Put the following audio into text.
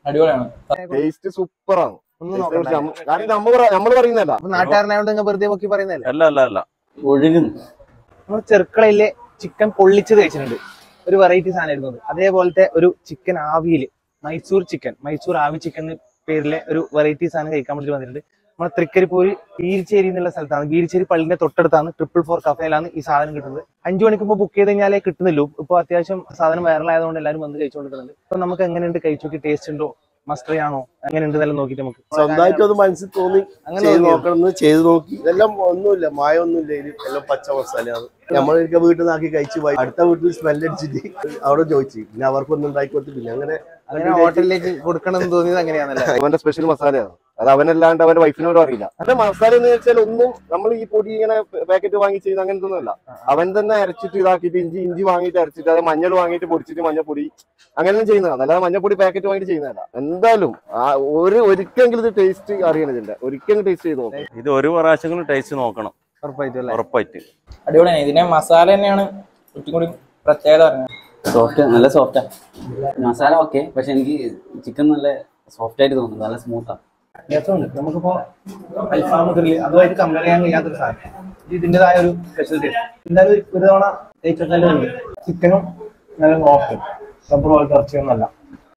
അടിപൊളിയാണ് ടേസ്റ്റ് സൂപ്പറാണ് ഒന്നും നോക്കണ്ട കാരണം നമ്മ നമ്മള് പറയുന്നതല്ല അപ്പൊ നാട്ടുകാരനായോണ്ട് നിങ്ങൾ വെറുതെ നോക്കി പറയുന്നതല്ലേ അല്ല അല്ല അല്ല ഒഴുകുന്നു നമ്മൾ ചെറുക്കളയിലെ ചിക്കൻ പൊള്ളിച്ചത് കഴിച്ചിട്ടുണ്ട് ഒരു വെറൈറ്റി സാധനമായിരുന്നു അത് അതേപോലത്തെ ഒരു ചിക്കൻ ആവിയില് മൈസൂർ ചിക്കൻ മൈസൂർ ആവി ചിക്കൻ എന്ന പേരിലെ ഒരു വെറൈറ്റി സാധനം കഴിക്കാൻ വേണ്ടി വന്നിട്ടുണ്ട് നമ്മുടെ തൃക്കരിപ്പൂര് ഗീരിച്ചേരി എന്നുള്ള സ്ഥലത്താണ് ഗീരിച്ചേരി പള്ളിന്റെ തൊട്ടടുത്താണ് ട്രിപ്പിൾ ഫോർ കഫേയിലാണ് ഈ സാധനം കിട്ടുന്നത് അഞ്ചു മണിക്ക് മുമ്പ് ബുക്ക് ചെയ്ത് കഴിഞ്ഞാലേ കിട്ടുന്നുള്ളൂ ഇപ്പൊ അത്യാവശ്യം സാധനം വൈറലായതുകൊണ്ട് എല്ലാവരും വന്ന് കഴിച്ചുകൊണ്ടിരിക്കുന്നുണ്ട് അപ്പൊ നമുക്ക് എങ്ങനെയുണ്ട് കഴിച്ചു നോക്കി ടേസ്റ്റ് ഉണ്ടോ മസ്റ്ററി ആണോ എങ്ങനെയുണ്ട് എന്നെല്ലാം നോക്കിയിട്ട് നമുക്ക് സ്വന്തമായിട്ട് അത് മനസ്സിൽ തോന്നി അങ്ങനെ ചെയ്ത് നോക്കിയോ? നോക്കണം എന്ന് ചെയ്ത് നോക്കി ഇതെല്ലാം ഒന്നുമില്ല മായ ഒന്നുമില്ല ഇതിൽ എല്ലാം പച്ച മസാലയാണ് നമ്മളൊക്കെ വീട്ടിൽ നിന്നാക്കി കഴിച്ചു പോയി അടുത്ത വീട്ടിൽ സ്മെല്ല് അടിച്ചിട്ട് അവിടെ ചോദിച്ചു പിന്നെ അവർക്കൊന്നും ഉണ്ടാക്കി കൊടുത്തു പിന്നെ അങ്ങനെ അങ്ങനെ ഹോട്ടലിലേക്ക് കൊടുക്കണം എന്ന് തോന്നിയത് അങ്ങനെയാണല്ലേ അവന്റെ സ്പെഷ്യൽ മസാലയാണ് അത് അവനല്ലാണ്ട് അവന്റെ വൈഫിനോടും അറിയില്ല അവന്റെ മസാല എന്ന് വെച്ചാൽ ഒന്നും നമ്മൾ ഈ പൊടി ഇങ്ങനെ പാക്കറ്റ് വാങ്ങി ചെയ്ത് അങ്ങനത്തെ ഒന്നുമല്ല അവൻ തന്നെ അരച്ചിട്ട് ഇതാക്കിയിട്ട് ഇഞ്ചി ഇഞ്ചി വാങ്ങിയിട്ട് അരച്ചിട്ട് അത് മഞ്ഞൾ വാങ്ങിയിട്ട് പൊടിച്ചിട്ട് മഞ്ഞപ്പൊടി അങ്ങനെ ചെയ്യുന്നതാണ് അല്ലാതെ മഞ്ഞപ്പൊടി പാക്കറ്റ് വാങ്ങിയിട്ട് ചെയ്യുന്നതല്ല എന്തായാലും ആ ഒരു ഒരിക്കലെങ്കിലും ഇത് ടേസ്റ്റ് അറിയണം ഇതിന്റെ ഒരിക്കലും ടേസ്റ്റ് ചെയ്ത് നോക്കാം ഇത് ഒരു പ്രാവശ്യങ്ങളും ടേസ്റ്റ് നോക്കണം ഉറപ്പായിട്ടും അല്ലേ ഉറപ്പായിട്ട് അടിപൊളിയാണ് ഇതിന്റെ മസാല തന്നെയാണ് ഏറ്റവും കൂടി പ്രത്യേകത പറഞ്ഞത് സോഫ്റ്റ് നല്ല സോഫ്റ്റാ മസാല ഓക്കെ പക്ഷെ എനിക്ക് ചിക്കൻ നല്ല സോഫ്റ്റ് ആയിട്ട് തോന്നുന്നു നല്ല സ്മൂത്താ രസമുണ്ട് നമുക്കിപ്പോ അൽഫാം ഗ്രില്ല് അതുമായിട്ട് കമ്പയർ ചെയ്യാൻ കഴിയാത്തൊരു സാധനം ഇത് ഇതിൻ്റെതായ ഒരു സ്പെഷ്യൽ ടേസ്റ്റ് എന്തായാലും ഒരു തവണ കഴിച്ചാലും ചിക്കനും നല്ല സോഫ്റ്റ് റബ്ബർ പോലത്തെ ഇറച്ചിയൊന്നുമല്ല